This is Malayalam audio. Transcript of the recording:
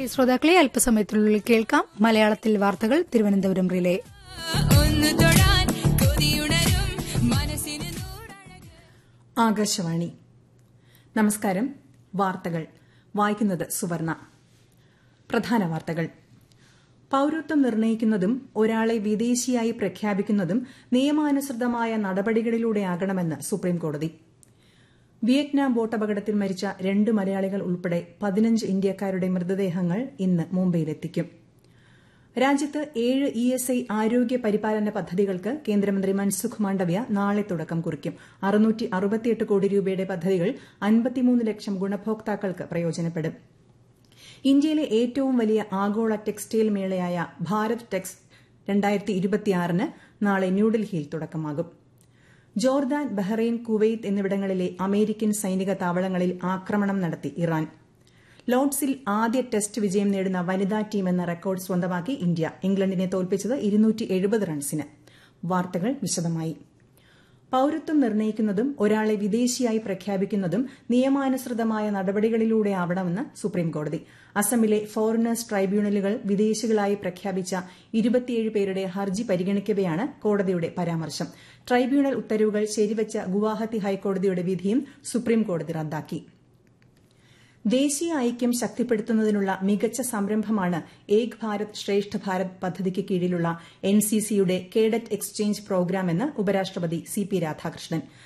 ശ്രോതാക്കളെ അല്പസമയത്തിനുള്ളിൽ കേൾക്കാം മലയാളത്തിൽ വാർത്തകൾ തിരുവനന്തപുരം റിലേ ഒന്ന് തൊടാൻ കൊതിയുണരും മനസ്സിന് നൂറഴക് ആകാശവാണി നമസ്കാരം വാർത്തകൾ വായിക്കുന്നത് സുവർണ പ്രധാന വാർത്തകൾ പൌരത്വം നിർണയിക്കുന്നതും ഒരാളെ വിദേശിയായി പ്രഖ്യാപിക്കുന്നതും നിയമാനുസൃതമായ നടപടികളിലൂടെയാകണമെന്ന് സുപ്രീംകോടതി വിയറ്റ്നാം ബോട്ടപകടത്തിൽ മരിച്ച രണ്ട് മലയാളികൾ ഉൾപ്പെടെ പതിനഞ്ച് ഇന്ത്യക്കാരുടെ മൃതദേഹങ്ങൾ ഇന്ന് മുംബൈയിലെത്തിക്കും രാജ്യത്ത് ഏഴ് ഇ എസ് ഐ ആരോഗ്യ പരിപാലന പദ്ധതികൾക്ക് കേന്ദ്രമന്ത്രി മൻസുഖ് മാണ്ഡവ്യ നാളെ തുടക്കം കുറിക്കും അറുന്നൂറ്റി അറുപത്തിയെട്ട് കോടി രൂപയുടെ പദ്ധതികൾ അൻപത്തിമൂന്ന് ലക്ഷം ഗുണഭോക്താക്കൾക്ക് പ്രയോജനപ്പെടും ഇന്ത്യയിലെ ഏറ്റവും വലിയ ആഗോള ടെക്സ്റ്റൈൽ മേളയായ ഭാരത് ടെക്സ് രണ്ടായിരത്തി ഇരുപത്തിയാറിന് നാളെ ന്യൂഡൽഹിയിൽ തുടക്കമാകും ജോർദാൻ ബഹ്റൈൻ കുവൈത്ത് എന്നിവിടങ്ങളിലെ അമേരിക്കൻ സൈനിക താവളങ്ങളിൽ ആക്രമണം നടത്തി ഇറാൻ ലോർഡ്സിൽ ആദ്യ ടെസ്റ്റ് വിജയം നേടുന്ന വനിതാ ടീമെന്ന റെക്കോർഡ് സ്വന്തമാക്കി ഇന്ത്യ ഇംഗ്ലണ്ടിനെ തോൽപ്പിച്ചത് റൺസിന് വാർത്തകൾ വിശദമായി പൌരത്വം നിർണയിക്കുന്നതും ഒരാളെ വിദേശിയായി പ്രഖ്യാപിക്കുന്നതും നിയമാനുസൃതമായ നടപടികളിലൂടെയാവണമെന്ന് സുപ്രീംകോടതി അസമിലെ ഫോറിനേഴ്സ് ട്രൈബ്യൂണലുകൾ വിദേശികളായി പ്രഖ്യാപിച്ച ഇരുപത്തിയേഴ് പേരുടെ ഹർജി പരിഗണിക്കവെയാണ് കോടതിയുടെ പരാമർശം ട്രൈബ്യൂണൽ ഉത്തരവുകൾ ശരിവച്ച ഗുവാഹത്തി ഹൈക്കോടതിയുടെ വിധിയും സുപ്രീംകോടതി റദ്ദാക്കി ദേശീയ ഐക്യം ശക്തിപ്പെടുത്തുന്നതിനുള്ള മികച്ച സംരംഭമാണ് ഏക് ഭാരത് ശ്രേഷ്ഠ ഭാരത് പദ്ധതിക്ക് കീഴിലുള്ള എൻസിസിയുടെ കേഡറ്റ് എക്സ്ചേഞ്ച് പ്രോഗ്രാമെന്ന് ഉപരാഷ്ട്രപതി സി പി രാധാകൃഷ്ണൻ